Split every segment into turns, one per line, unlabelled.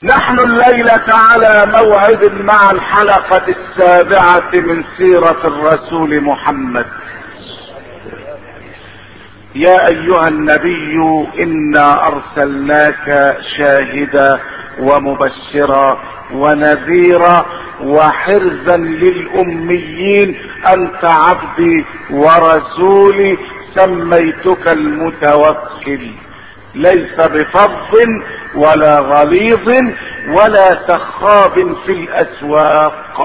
نحن الليلة على موعد مع الحلقة السابعة من سيرة الرسول محمد يا ايها النبي انا ارسلناك شاهدا ومبشرا ونذيرا وحرزا للاميين انت عبدي ورسولي سميتك المتوكل ليس بفظ ولا غليظ ولا سخاب في الاسواق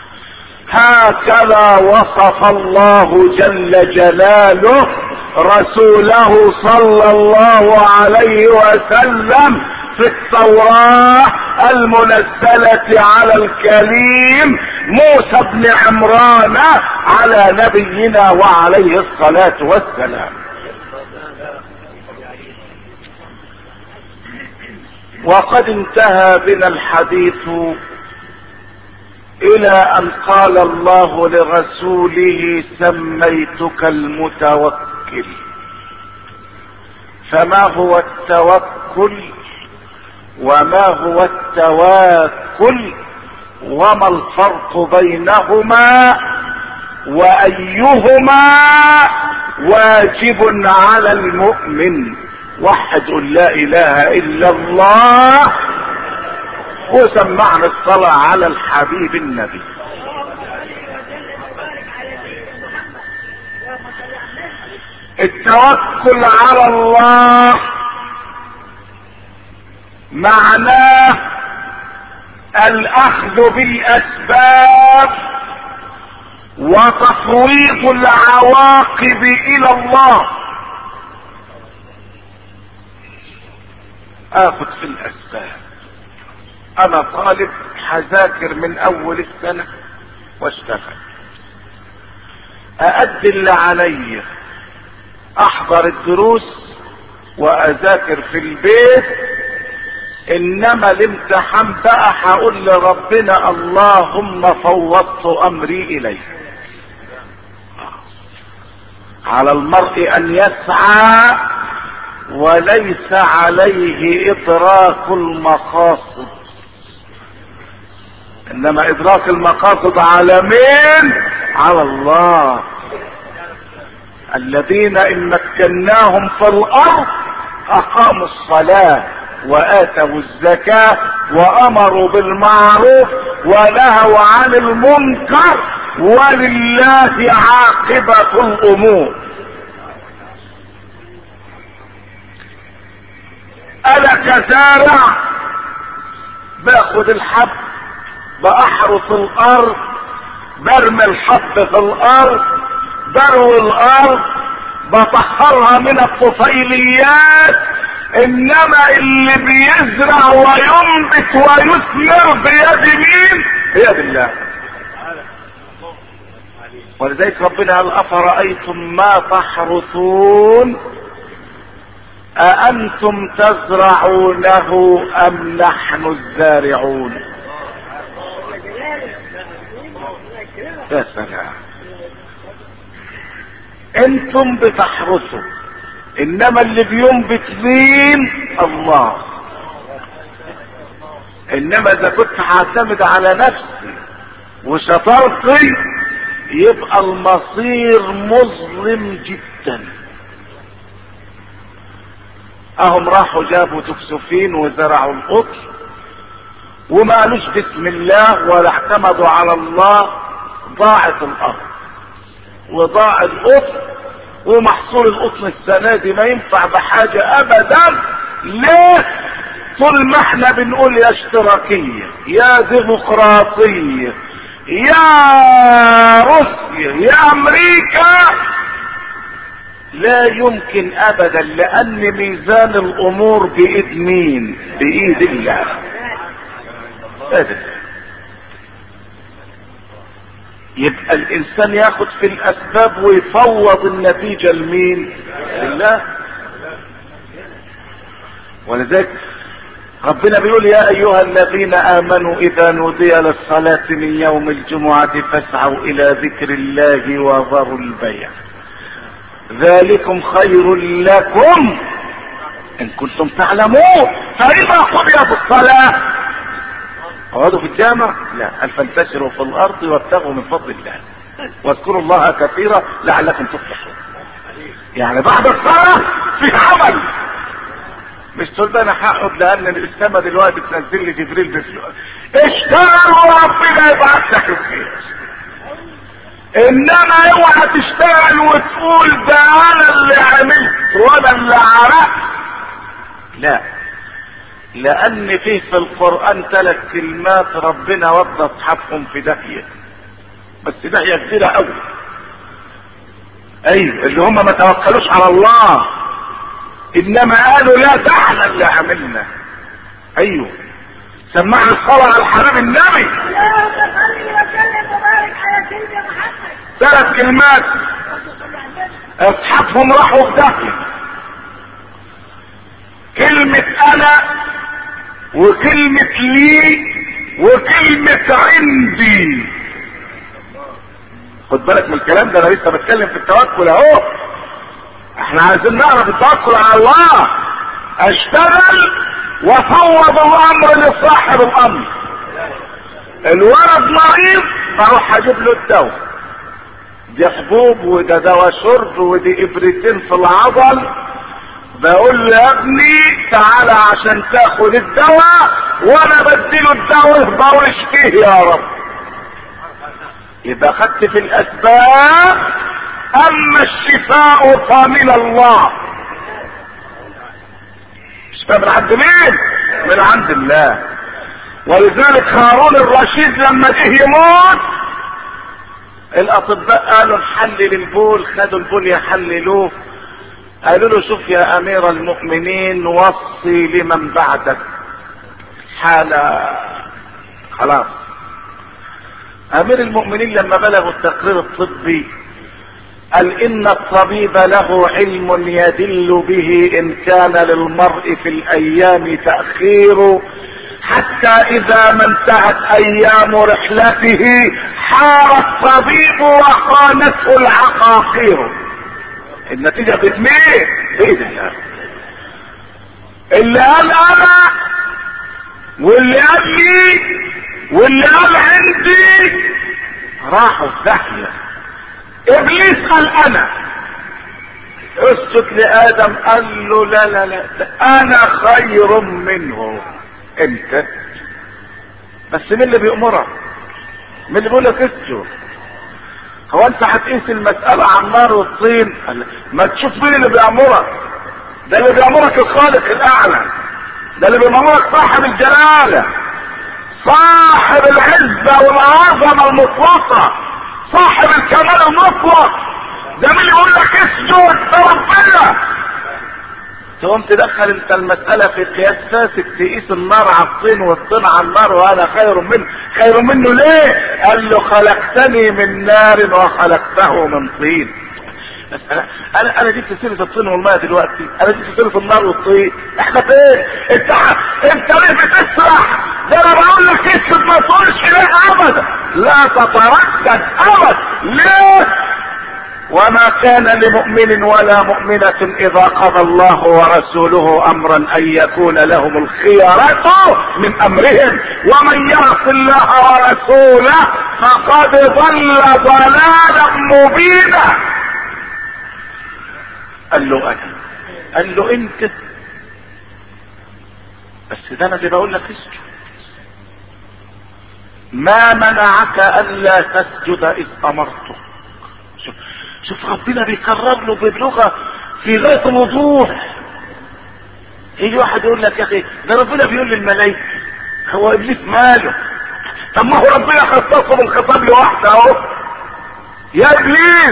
هكذا وصف الله جل جلاله رسوله صلى الله عليه وسلم في التوراة المنزلة على الكريم موسى بن عمران على نبينا وعليه الصلاة والسلام وقد انتهى بنا الحديث الى ان قال الله لرسوله سميتك المتوكل فما هو التوكل وما هو التواكل وما الفرق بينهما وايهما واجب على المؤمن وحد لا اله الا الله وسمعنا الصلاة على الحبيب النبي التوكل على الله معناه الاخذ بالاسباب وتفويض العواقب الى الله اخذ في الاسباب انا طالب حذاكر من اول السنة واشتغل اادي اللي علي احضر الدروس واذاكر في البيت انما الامتحان بقى هقول لربنا اللهم فوضت امري اليك على المرء ان يسعى وليس عليه ادراك المقاصد انما ادراك المقاصد على مين على الله الذين ان مكناهم في الارض اقاموا الصلاة واتوا الزكاة وامروا بالمعروف ونهوا عن المنكر ولله عاقبة الامور انا كزارع باخد الحب باحرث الارض برمي الحب في الارض بروي الارض بطهرها من الطفيليات انما اللي بيزرع وينبت ويثمر بيد مين بيد الله ولذلك ربنا قال افرايتم ما تحرثون أأنتم تزرعونه أم نحن الزارعون يا سلام انتم بتحرثوا انما اللي بينبت مين الله انما اذا كنت هعتمد على نفسي وشطارتي يبقى المصير مظلم جدا اهم راحوا جابوا تكسفين وزرعوا القطر وما قالوش بسم الله ولا اعتمدوا على الله ضاعت الارض وضاع القطر ومحصول القطن السنة دي ما ينفع بحاجة ابدا ليه طول ما احنا بنقول يا اشتراكية يا ديمقراطية يا روسيا يا امريكا لا يمكن ابدا لان ميزان الامور بايد مين بايد الله ابدا يبقى الانسان ياخد في الاسباب ويفوض النتيجة لمين لله ولذلك ربنا بيقول يا ايها الذين امنوا اذا نودي للصلاة من يوم الجمعة فاسعوا الى ذكر الله وذروا البيع ذلكم خير لكم ان كنتم تعلمون فاذا قضيت الصلاة اقعدوا في الجامع لا قال فانتشروا في الارض وابتغوا من فضل الله واذكروا الله كثيرا لعلكم تفلحون يعني بعد الصلاة في عمل مش تقول ده انا هقعد لان الاسلام دلوقتي بتنزل لي جبريل بفلوس اشتغل وربنا يبعت لك الخير انما اوعى تشتغل وتقول ده انا اللي عملت وانا اللي عرفت لا لان فيه في القرآن ثلاث كلمات ربنا ودى اصحابهم في داهية بس داهية كبيرة قوي ايوه اللي هم ما توكلوش على الله انما قالوا لا ده احنا اللي عملنا ايوه سمعنا الصلاة على الحبيب النبي
اللهم صل وسلم وبارك على سيدنا محمد
ثلاث كلمات
اللهم صل على النبي
اصحابهم راحوا في داهية كلمة انا وكلمة لي وكلمة عندي خد بالك من الكلام ده انا لسه بتكلم في التوكل اهو احنا عايزين نعرف التوكل على الله اشتغل وفوض الامر لصاحب الامر الولد مريض بروح اجيب له الدواء دي حبوب وده دواء شرب ودي ابرتين في العضل بقول له يا ابني تعالى عشان تاخد الدواء وانا بديله الدواء يفضل اشتيه يا رب يبقى خدت في الاسباب اما الشفاء فمن الله الشفاء من عند مين من عند الله ولذلك هارون الرشيد لما جه يموت الاطباء قالوا نحلل البول خدوا البول يحللوه قالوا له شوف يا امير المؤمنين وصي لمن بعدك حالة خلاص امير المؤمنين لما بلغوا التقرير الطبي قال ان الطبيب له علم يدل به ان كان للمرء في الايام تاخير حتى اذا ما انتهت ايام رحلته حار الطبيب وخانته العقاقير النتيجه بتمين ايه ده اللي قال انا واللي قال لي واللي قال عندي راحوا في داهيه ابليس قال انا اسجد لادم قال له لا لا لا انا خير منه انت بس مين اللي بيأمرك مين اللي بيقول لك اسجد هو انت هتقيس المسألة على النار والطين قال ما تشوف مين اللي بيأمرك ده اللي بيأمرك الخالق الاعلى ده اللي بيأمرك صاحب الجلالة صاحب العزة والعظمة المطلقة صاحب الكمال المطلق ده مين اللي يقول لك اسجد ده ربنا تقوم تدخل انت المسألة في قياس فاسد تقيس النار على الطين والطين على النار وانا خير منه خير منه ليه قال له خلقتني من نار وخلقته من طين بس انا انا انا جبت سيره الطين والماء دلوقتي انا جبت سيره النار والطين احنا فين انت انت ليه بتسرح ده انا بقول لك اسكت ما تقولش لا ابدا لا تتردد ابدا ليه وما كان لمؤمن ولا مؤمنة إذا قضى الله ورسوله أمرا أن يكون لهم الخيرة من أمرهم ومن يعص الله ورسوله فقد ضل ضلالا مبينا قال له أنا قال له أنت بس ده أنا اللي بقول لك اسجد ما منعك ألا تسجد إذ أمرتك شوف شوف ربنا بيكرر له بلغه في غايه الوضوح يجي واحد يقول لك يا اخي ده ربنا بيقول للملائكه هو ابليس ماله طب ما هو ربنا خصصه بالخطاب لوحده اهو يا ابليس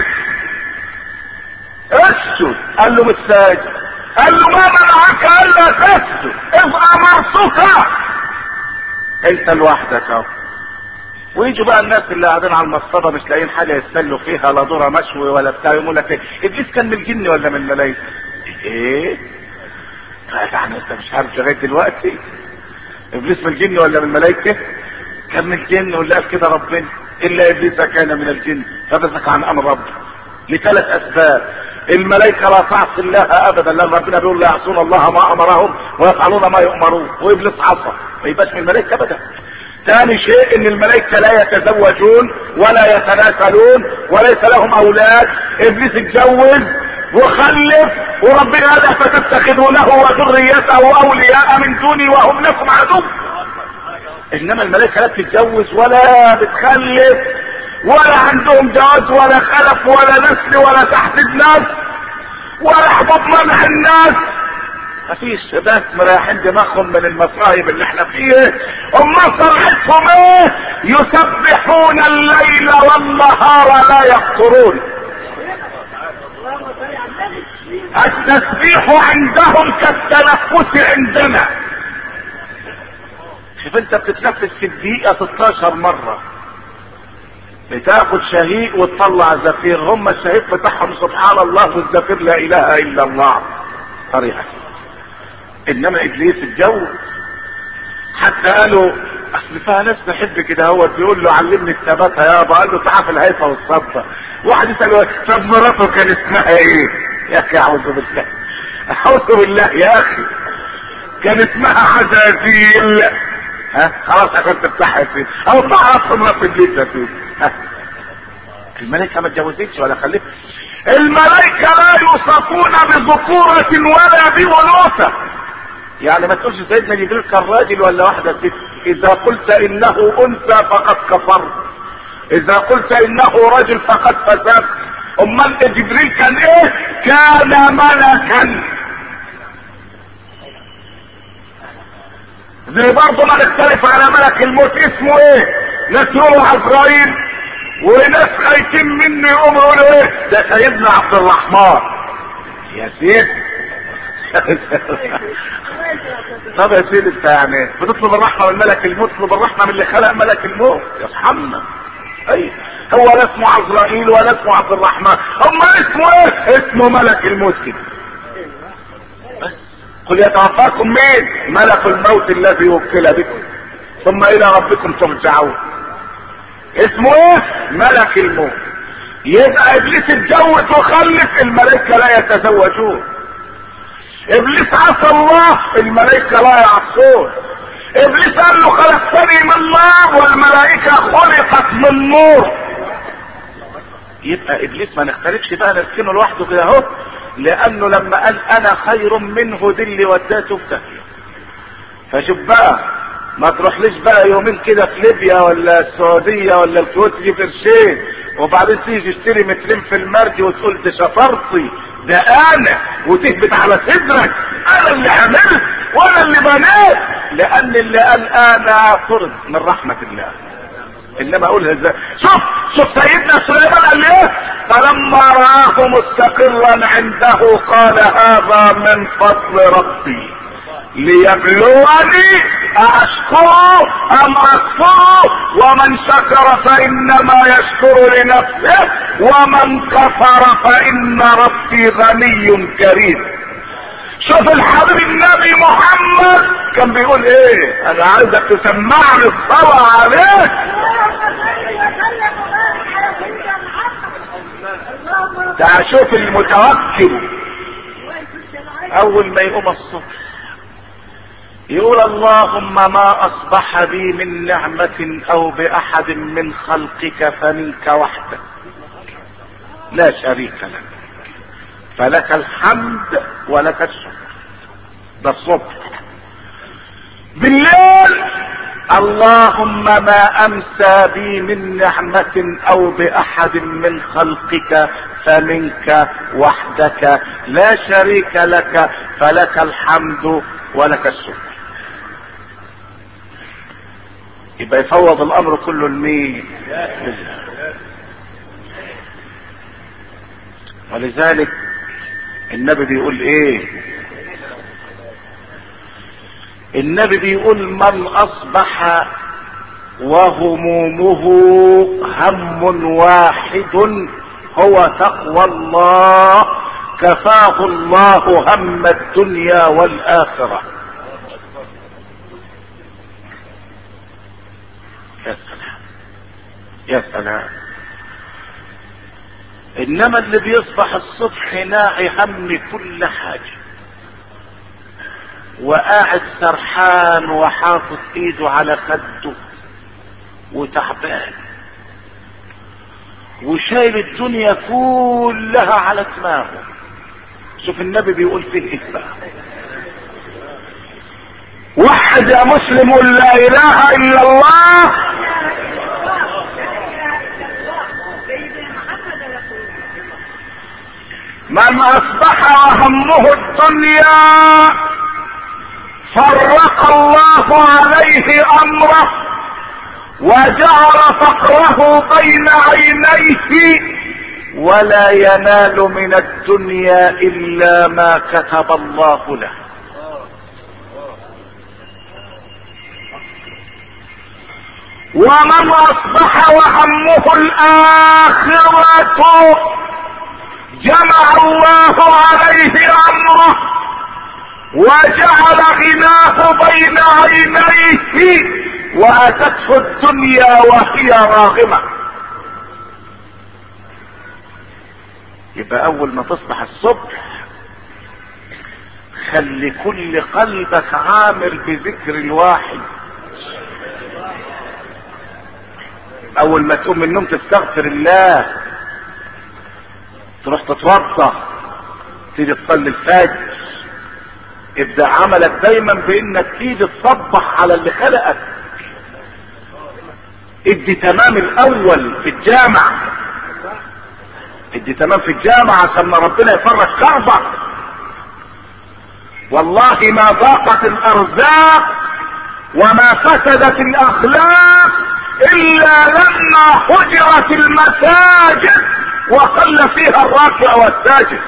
اسجد قال له بالساجد قال له ما منعك الا تسجد اذ امرتك انت لوحدك اهو ويجوا بقى الناس اللي قاعدين على المصطبه مش لاقيين حاجه يتسلوا فيها لا ذره مشوي ولا بتاع يقول لك ايه ابليس كان من الجن ولا من الملائكه؟ ايه؟ يعني انت مش عارف لغايه دلوقتي ابليس من الجن ولا من الملائكه؟ كان من الجن واللي قال كده ربنا الا ابليس كان من الجن ففسق عن امر ربه لثلاث اسباب الملائكة لا تعصي الله ابدا لان ربنا بيقول لا يعصون الله ما امرهم ويفعلون ما يؤمرون وابليس عصى ما يبقاش من الملائكة ابدا ثاني شيء ان الملائكة لا يتزوجون ولا يتناسلون وليس لهم اولاد ابليس اتجوز وخلف وربنا قال فتتخذونه وذريته اولياء من دوني وهم لكم عدو انما الملائكة لا بتتجوز ولا بتخلف ولا عندهم جواز ولا خلف ولا نسل ولا تحديد نسل ولا حبوب منع الناس مفيش بس مريحين دماغهم من المصايب اللي احنا فيه هم صرحتهم ايه يسبحون الليل والنهار لا يفطرون
اللهم صل على النبي
التسبيح عندهم كالتنفس عندنا شوف انت بتتنفس في الدقيقة 16 مرة بتاخد شهيق وتطلع زفير هم الشهيق بتاعهم سبحان الله والزفير لا اله الا الله طريقة انما ابليس اتجوز حتى قالوا اصل فيها ناس تحب كده هو بيقول له علمني الثبات يا ابا قال له تعال في الهيفا والصبة واحد يسأله طب مراته كان اسمها ايه يا اخي اعوذ بالله اعوذ بالله يا اخي كان اسمها عزازيل ها خلاص عشان تفتحها يا سيدي او تعرف مرات ابليس يا سيدي ها الملائكة ما اتجوزتش ولا خلفت الملائكة لا يوصفون بذكورة ولا بأنوثة يعني ما تقولش سيدنا جبريل كان راجل ولا واحدة ست اذا قلت انه انثى فقد كفرت اذا قلت انه رجل فقد فسقت امال جبريل كان ايه كان ملكا زي برضه ما نختلف على ملك الموت اسمه ايه ناس يقولوا عزرائيل وناس خايفين منه يقوموا يقولوا ايه ده سيدنا عبد الرحمن يا سيدي طب يا سيدي انت يعني بتطلب الرحمه من ملك الموت تطلب الرحمه من اللي خلق ملك الموت يرحمنا اي هو لا اسمه عزرائيل ولا اسمه عبد الرحمن هم اسمه ايه اسمه ملك الموت كده بس قل يتوفاكم مين ملك الموت الذي وكل بكم ثم الى ربكم ترجعون اسمه ايه ملك الموت يبقى ابليس اتجوز وخلف الملائكه لا يتزوجون ابليس عصى الله الملائكة لا يعصون ابليس قال له خلقتني من نار والملائكة خلقت من نور يبقى ابليس ما نختلفش بقى نركنه لوحده كده اهو لانه لما قال انا خير منه دي اللي وداته في داهيه فشوف بقى ما تروحليش بقى يومين كده في ليبيا ولا السعوديه ولا الكويت تجيب قرشين وبعدين تيجي تشتري مترين في المرج وتقول ده شطارتي ده انا وتهبط على صدرك انا اللي عملت وانا اللي بنيت لان اللي قال انا فرد من رحمة الله انما اقولها ازاي شوف شوف سيدنا سليمان قال ايه فلما رآه مستقرا عنده قال هذا من فضل ربي ليبلوني أشكر أم أكفر ومن شكر فإنما يشكر لنفسه ومن كفر فإن ربي غني كريم شوف الحبيب النبي محمد كان بيقول ايه انا عايزك تسمعني الصلاة عليه
اللهم صل وسلم وبارك على سيدنا محمد اللهم
تعال شوف المتوكل
صل
اول ما يقوم الصبح يقول اللهم ما اصبح بي من نعمة او باحد من خلقك فمنك وحدك لا شريك لك فلك الحمد ولك الشكر ده الصبح بالليل اللهم ما امسى بي من نعمة او باحد من خلقك فمنك وحدك لا شريك لك فلك الحمد ولك الشكر يبقى يفوض الامر كله لمين لله ولذلك النبي بيقول ايه النبي بيقول من اصبح وهمومه هم واحد هو تقوى الله كفاه الله هم الدنيا والاخره يا سلام يا سلام انما اللي بيصبح الصبح ناعي هم كل حاجة وقاعد سرحان وحاطط ايده على خده وتعبان وشايل الدنيا كلها على دماغه شوف النبي بيقول فيه ايه بقى وحد يا مسلم قل لا اله الا الله من اصبح وهمه الدنيا فرق الله عليه امره وجعل فقره بين عينيه ولا ينال من الدنيا الا ما كتب الله له ومن اصبح وهمه الاخره جمع الله عليه امره وجعل غناه بين عينيه واتته الدنيا وهي راغمه يبقى اول ما تصبح الصبح خلي كل قلبك عامر بذكر الواحد اول ما تقوم من النوم تستغفر الله تروح تتوضا تيجي تصلي الفجر ابدا عملك دايما بانك تيجي تصبح على اللي خلقك ادي تمام الاول في الجامع ادي تمام في الجامع عشان ما ربنا يفرج كربك والله ما ضاقت الارزاق وما فسدت الاخلاق الا لما حجرت المساجد وقل فيها الراكع والساجد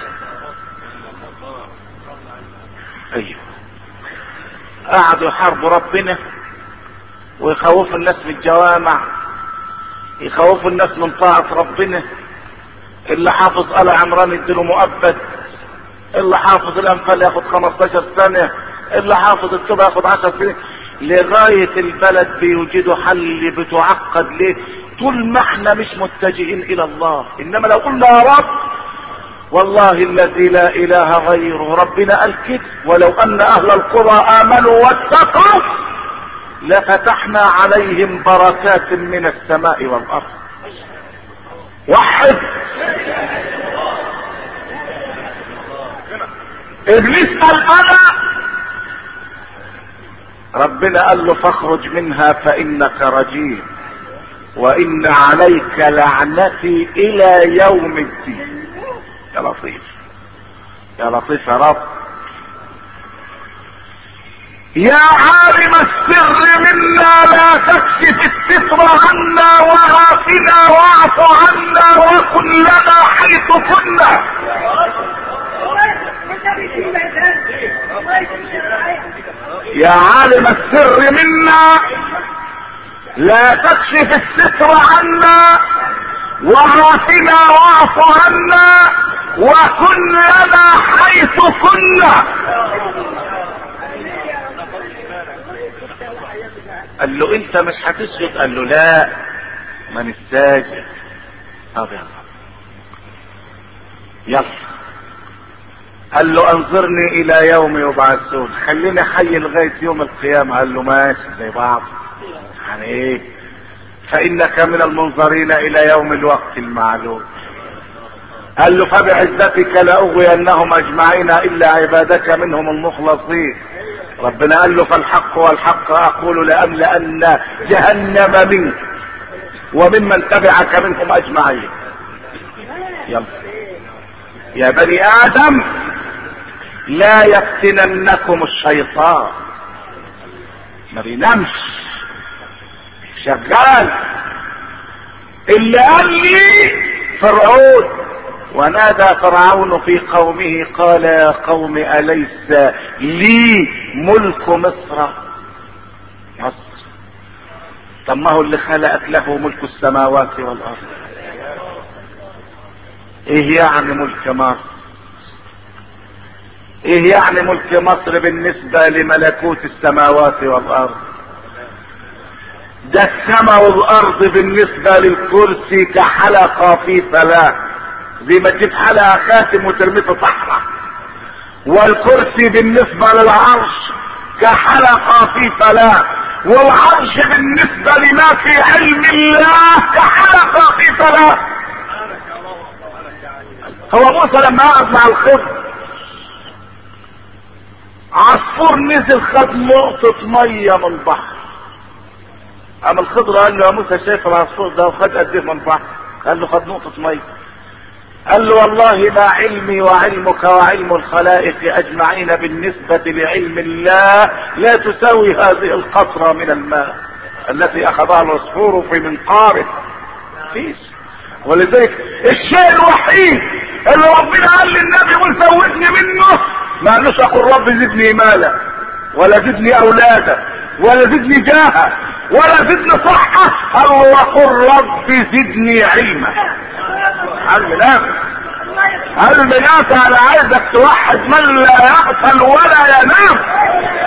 ايوه قعدوا يحاربوا ربنا ويخوفوا الناس من الجوامع يخوفوا الناس من طاعة ربنا اللي حافظ آل عمران يديله مؤبد اللي حافظ الانفال ياخد 15 سنة اللي حافظ التوبة ياخد 10 سنين لغاية البلد بيوجدوا حل بتعقد ليه طول ما احنا مش متجهين الى الله انما لو قلنا يا رب والله الذي لا اله غيره ربنا قال كده ولو ان اهل القرى امنوا واتقوا لفتحنا عليهم بركات من السماء والارض وحد ابليس قال انا ربنا قال له فاخرج منها فانك رجيم وان عليك لعنتي الى يوم الدين يا لطيف يا لطيف يا رب يا عالم السر منا لا تكشف الستر عنا وعافنا واعف عنا وكن لنا حيث كنا يا عالم السر منا لا تكشف الستر عنا وعافنا واعف عنا وكن لنا حيث كنا قال له انت مش هتسجد قال له لا من الساجد طب يلا يلا قال له انظرني الى يوم يبعثون خليني حي لغايه يوم القيامه قال له ماشي زي بعض يعني ايه فانك من المنظرين الى يوم الوقت المعلوم قال له فبعزتك لاغوينهم اجمعين الا عبادك منهم المخلصين ربنا قال له فالحق والحق اقول لاملأن جهنم منك وممن تبعك منهم اجمعين يلا يا بني ادم لا يفتننكم الشيطان ما بينامش شغال اللي قال لي فرعون ونادى فرعون في قومه قال يا قوم أليس لي ملك مصر مصر طب ما هو اللي خلقك له ملك السماوات والأرض ايه يعني ملك مصر ايه يعني ملك مصر بالنسبة لملكوت السماوات والارض ده السماء والارض بالنسبة للكرسي كحلقة في فلاة زي ما تجيب حلقة خاتم وترميه في صحراء والكرسي بالنسبة للعرش كحلقة في فلاة والعرش بالنسبة لما في علم الله كحلقة في ثلاث هو موسى لما قعد مع الخضر عصفور نزل خد نقطة مية من البحر قام الخضر قال له يا موسى شايف العصفور ده وخد قد ايه من البحر قال له خد نقطة مية قال له والله ما علمي وعلمك وعلم الخلائق اجمعين بالنسبة لعلم الله لا تساوي هذه القطرة من الماء التي اخذها العصفور في منقاره فيش ولذلك الشيء الوحيد اللي ربنا قال للنبي قل زودني منه ما قالوش اقول رب زدني مالا ولا زدني اولادا ولا زدني جاها ولا زدني صحة قال وقل رب زدني علما علم نافع علم نافع انا عايزك توحد من لا يغفل ولا ينام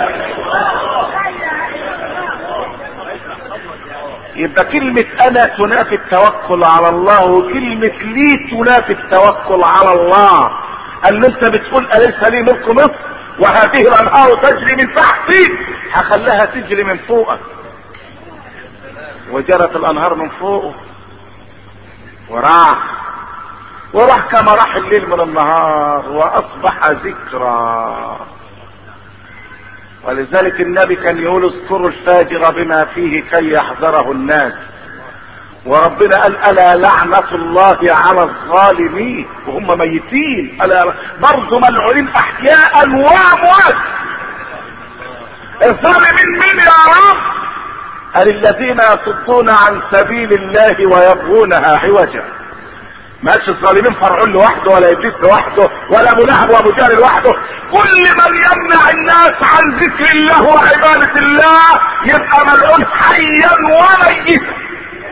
يبقى كلمة أنا تنافي التوكل على الله وكلمة لي تنافي التوكل على الله قال له أنت بتقول أليس لي ملك مصر وهذه الأنهار تجري من تحتي هخليها تجري من فوقك وجرت الأنهار من فوقه وراح وراح كما راح الليل من النهار وأصبح ذكرى ولذلك النبي كان يقول اذكروا الفاجر بما فيه كي يحذره الناس وربنا قال الا لعنة الله على الظالمين وهم ميتين الا برضه ملعونين احياء واموات الظالمين مين يا رب قال الذين يصدون عن سبيل الله ويبغونها عوجا ما قالش الظالمين فرعون لوحده ولا ابليس لوحده ولا ابو لهب وابو جهل لوحده كل من يمنع الناس عن ذكر الله وعباده الله يبقى ملعون حيا وميتا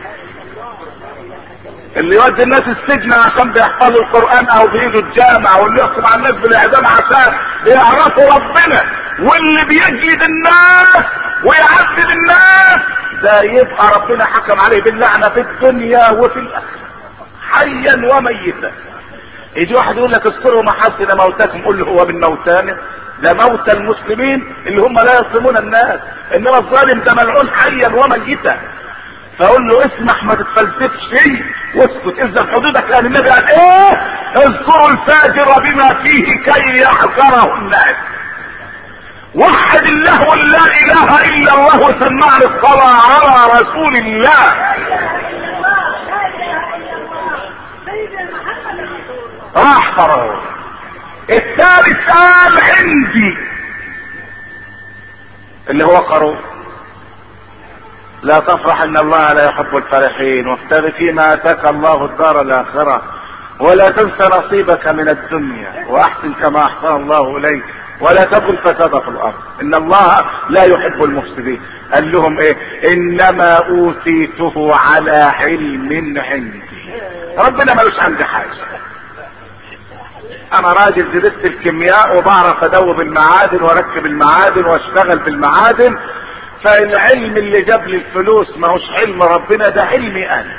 اللي يودي الناس السجن عشان بيحفظوا القران او بيجوا الجامع واللي يحكم على الناس بالاعدام عشان بيعرفوا ربنا واللي بيجلد الناس ويعذب الناس ده يبقى ربنا حكم عليه باللعنه في الدنيا وفي الاخره حيا وميتا يجي واحد يقول لك اذكروا محاسن موتاكم قل له هو من موتانا ده موتى المسلمين اللي هم لا يظلمون الناس انما الظالم ده ملعون حيا وميتا فاقول له اسمح ما تتفلسفش فيه واسكت اذا حدودك لان النبي قال ايه اذكروا الفاجر بما فيه كي يحذره الناس وحد الله لا اله الا الله وسمعنا الصلاه على رسول الله راح فرعون الثالث قال عندي اللي هو قارون لا تفرح ان الله لا يحب الفرحين وابتغ فيما اتاك الله الدار الاخره ولا تنس نصيبك من الدنيا واحسن كما احسن الله اليك ولا تكن فساد في الارض ان الله لا يحب المفسدين قال لهم ايه انما اوتيته على علم عندي ربنا ملوش عندي حاجه انا راجل درست الكيمياء وبعرف ادوب المعادن واركب المعادن واشتغل في المعادن فالعلم اللي جاب لي الفلوس ما هوش علم ربنا ده علمي انا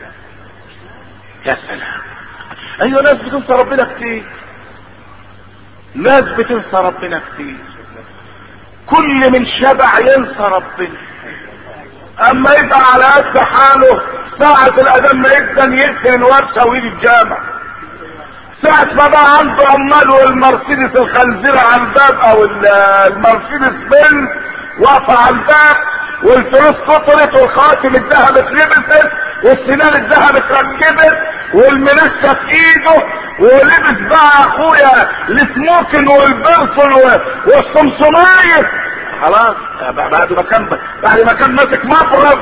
يا سلام ايوه ناس بتنسى ربنا كتير ناس بتنسى ربنا كتير كل من شبع ينسى ربنا اما يبقى على قد حاله ساعة الاذان ما يقدر يقفل الورشة ويجي الجامع ساعة ما بقى عنده عمال والمرسيدس الخنزيرة على الباب او المرسيدس بنز واقفة على الباب والفلوس كترت والخواتم الذهب اتلبست والسنان الذهب اتركبت والمنشة في ايده ولبس بقى اخويا السموكن والبرسل والصمصماية خلاص بعد ما كان بعد ما كان ماسك مفرغ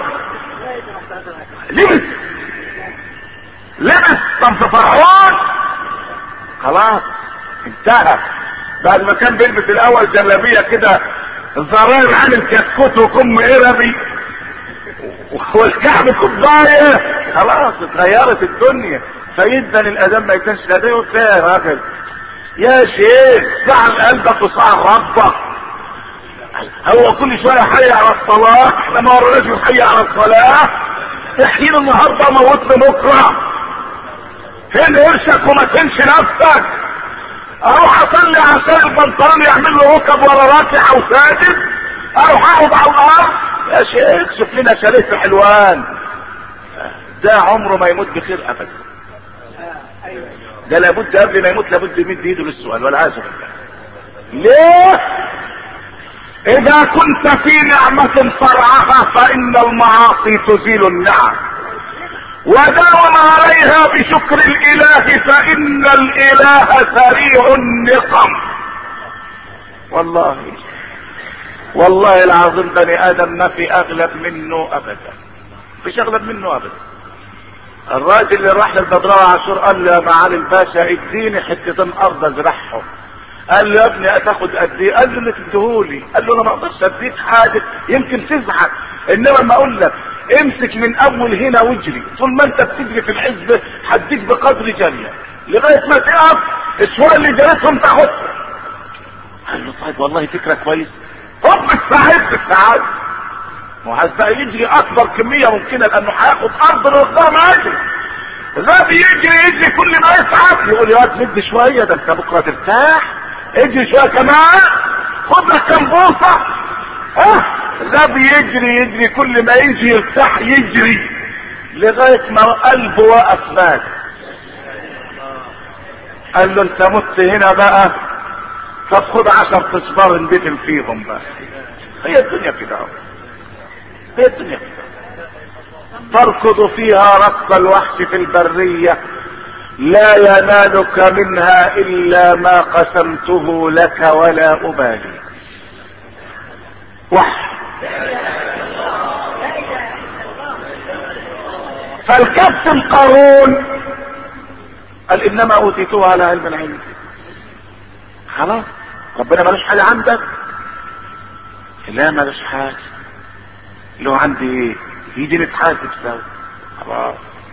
لبس لبس طب فرعون خلاص انتهى بعد ما كان بيلبس الاول جلابيه كده الزراير عامل كتكوت وكم قربي والكعب كوبايه خلاص اتغيرت الدنيا فيدن الاذان ما يكونش لديه يا راجل يا شيخ سعى قلبك وسعى ربك هو كل شويه حي على الصلاه احنا ما ورناش حي على الصلاه احيينا النهارده موتنا بكره فين قرشك وما تنش نفسك اروح اصلي عشان البنطلون يعمل له ركب ولا راكع او ساجد اروح اقعد على الارض يا شيخ شوف لنا شاليه في حلوان ده عمره ما يموت بخير ابدا ده لابد قبل ما يموت لابد يمد ايده للسؤال والعياذ بالله ليه اذا كنت في نعمة فرعها فان المعاصي تزيل النعم وداوم عليها بشكر الاله فان الاله سريع النقم والله والله العظيم بني ادم ما في اغلب منه ابدا مفيش اغلب منه ابدا الراجل اللي راح للبدراوي عاشور قال له يا معالي الباشا اديني حتتين ارض ازرعهم قال له يا ابني هتاخد قد ايه؟ قال له اللي تديهولي قال له انا ما اقدرش اديك حاجه يمكن تزعل انما لما اقول لك امسك من اول هنا واجري طول ما انت بتجري في الحزب هديك بقدر جريك لغايه ما تقف الشويه اللي جريتهم تاخدها قال له طيب والله فكره كويس هوب السعيد بالسعاده وعايز بقى يجري اكبر كميه ممكنه لانه هياخد ارض لقدام اجري الغاب يجري يجري كل ما يسعد يقول يا واد مد شويه ده انت بكره ترتاح اجري شويه كمان خد لك كام بوصه ها الغاب يجري يجري كل ما يجي يرتاح يجري لغايه ما قلبه وقف مات قال له انت مت هنا بقى طب خد عشر تصبار ندفن فيهم بقى هي الدنيا كده اهو هي الدنيا كده تركض فيها ركض الوحش في البرية لا ينالك منها الا ما قسمته لك ولا ابالي وح فالكابتن قارون قال انما اوتيته على علم عندي خلاص ربنا ملوش حاجه عندك لا ملوش حاجه له عندي ايه يجي نتحاسب سوا خلاص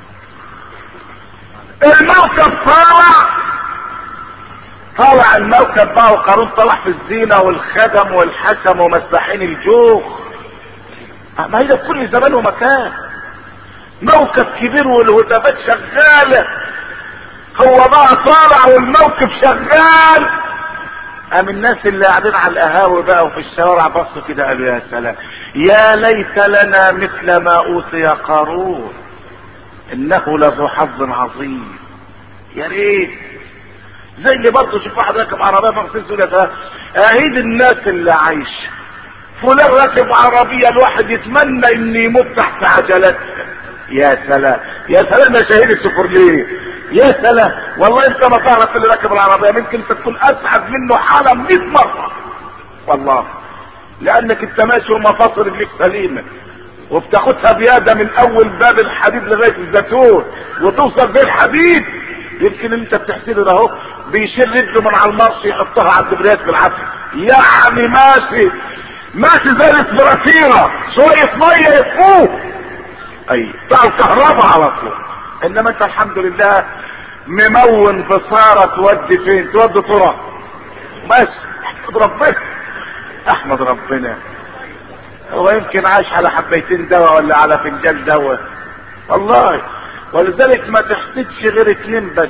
الموكب طالع طالع الموكب بقى وقارون طلع في الزينة والخدم والحسم ومساحين الجوخ ما هي ده في كل زمان ومكان موكب كبير والهتافات شغالة هو بقى طالع والموكب شغال قام الناس اللي قاعدين على القهاوي بقى وفي الشوارع بصوا كده قالوا يا سلام يا ليت لنا مثل ما اوتي قارون انه لذو حظ عظيم يا ريت زي اللي برضه شوف واحد راكب عربيه مرسيدس يقول يا سلام اهيد الناس اللي عايشه فلان راكب عربيه الواحد يتمنى ان يموت تحت عجلتها يا سلام يا سلام يا شهيد السفرليه يا سلام والله انت ما تعرف اللي راكب العربيه ممكن انت تكون اسعد منه حالا 100 مره والله لانك انت ماشي ومفاصل رجليك سليمه وبتاخدها بياده من اول باب الحديد لغايه الزيتون وتوصل بيه الحديد يمكن انت بتحسبه ده اهو بيشيل رجله من على المرش يحطها على الدبرياج بالعافيه يعني ماشي ماشي زي الاسبراتيرة شوية مية يفوق اي بتاع الكهرباء على طول انما انت الحمد لله ممون بصارة تودي فين تودي ترى بس احمد ربنا احمد ربنا هو يمكن عايش على حبيتين دواء ولا على فنجان دواء والله ولذلك ما تحسدش غير اتنين بس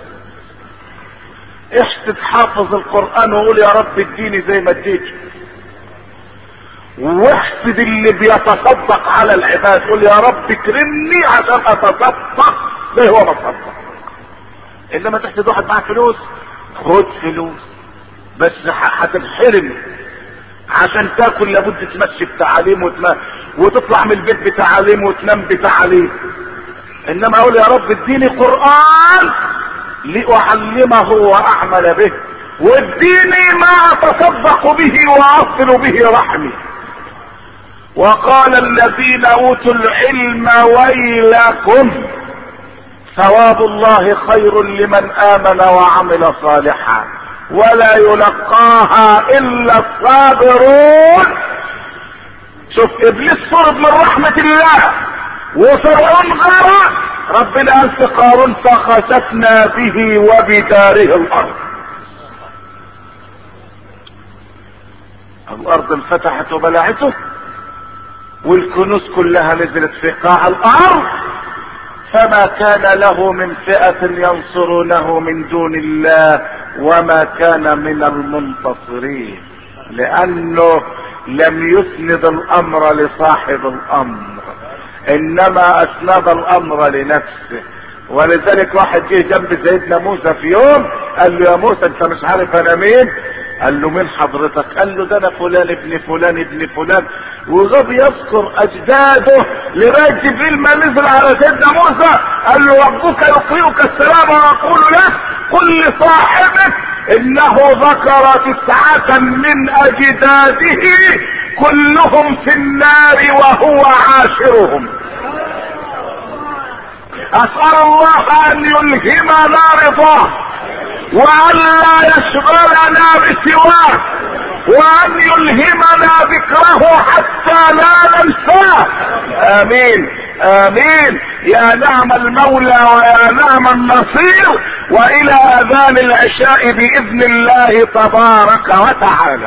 احسد حافظ القرآن وقول يا رب اديني زي ما اديت واحسد اللي بيتصدق على العباد قول يا رب اكرمني عشان اتصدق زي هو بتصدق انما تحسد واحد معاه فلوس خد فلوس بس هتنحرم عشان تاكل لابد تمشي بتعاليم وتم... وتطلع من البيت بتعاليم وتنام بتعاليم انما اقول يا رب اديني قرآن لأعلمه وأعمل به واديني ما أتصدق به وأصل به رحمي وقال الذين أوتوا العلم ويلكم ثواب الله خير لمن آمن وعمل صالحا ولا يلقاها إلا الصابرون شوف إبليس صرب من رحمة الله وفرعون غرق ربنا قال في قارون فخسفنا به وبداره الارض الارض انفتحت وبلعته والكنوز كلها نزلت في قاع الارض فما كان له من فئة ينصرونه من دون الله وما كان من المنتصرين لانه لم يسند الامر لصاحب الامر انما اسند الامر لنفسه ولذلك واحد جه جنب سيدنا موسى في يوم قال له يا موسى انت مش عارف انا مين قال له مين حضرتك قال له ده انا فلان ابن فلان ابن فلان وغاب يذكر اجداده لغايه جبريل ما نزل على سيدنا موسى قال له ربك يقرئك السلام ويقول له قل لصاحبك انه ذكر تسعة من اجداده كلهم في النار وهو عاشرهم اسأل الله ان يلهمنا رضاه وأن لا يشغلنا بسواه وأن يلهمنا ذكره حتى لا ننساه آمين آمين يا نعم المولى ويا نعم النصير وإلى أذان العشاء بإذن الله تبارك وتعالى